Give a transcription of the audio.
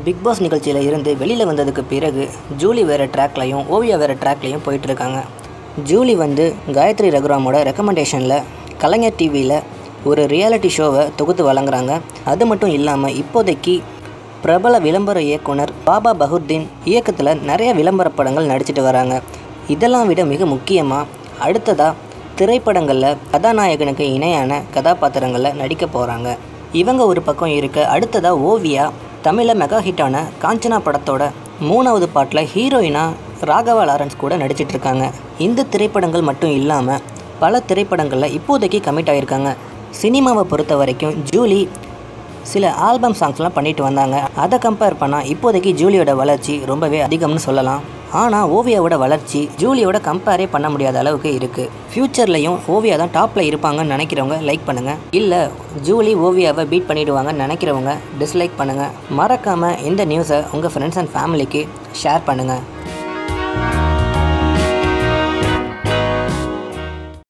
big pass நிகழ்ச்சியில் இருந்து வெளியில் வந்ததுக்கு பிறகு ஜூலி வேறு ட்ராக்லையும் ஓவியா வேறு ட்ராக்லையும் போயிட்டு இருக்காங்க ஜூலி வந்து காயத்ரி ரகுராமோட ரெக்கமெண்டேஷனில் கலைஞர் டிவியில் ஒரு ரியாலிட்டி ஷோவை தொகுத்து வழங்குறாங்க அது மட்டும் இல்லாமல் இப்போதைக்கு பிரபல விளம்பர இயக்குனர் பாபா பஹுர்தீன் இயக்கத்தில் நிறைய விளம்பர படங்கள் நடிச்சிட்டு வராங்க இதெல்லாம் விட மிக முக்கியமாக அடுத்ததாக திரைப்படங்களில் கதாநாயகனுக்கு இணையான கதாபாத்திரங்களில் நடிக்க போகிறாங்க இவங்க ஒரு பக்கம் இருக்க அடுத்ததாக ஓவியா தமிழில் மெகா ஹிட்டான காஞ்சனா படத்தோட மூணாவது பாட்டில் ஹீரோயினாக ராகவா லாரன்ஸ் கூட நடிச்சிட்டு இருக்காங்க இந்த திரைப்படங்கள் மட்டும் இல்லாமல் பல திரைப்படங்களில் இப்போதைக்கு கமிட் ஆகியிருக்காங்க சினிமாவை பொறுத்த வரைக்கும் ஜூலி சில ஆல்பம் சாங்ஸ்லாம் பண்ணிட்டு வந்தாங்க அதை கம்பேர் பண்ணால் இப்போதைக்கு ஜூலியோட வளர்ச்சி ரொம்பவே அதிகம்னு சொல்லலாம் ஆனால் ஓவியாவோட வளர்ச்சி ஜூலியோட கம்பேரே பண்ண முடியாத அளவுக்கு இருக்குது ஃப்யூச்சர்லையும் ஓவியா தான் டாப்பில் இருப்பாங்கன்னு நினைக்கிறவங்க லைக் பண்ணுங்கள் இல்லை ஜூலி ஓவியாவை பீட் பண்ணிடுவாங்கன்னு நினைக்கிறவங்க டிஸ்லைக் பண்ணுங்கள் மறக்காமல் இந்த நியூஸை உங்கள் ஃப்ரெண்ட்ஸ் அண்ட் ஃபேமிலிக்கு ஷேர் பண்ணுங்கள்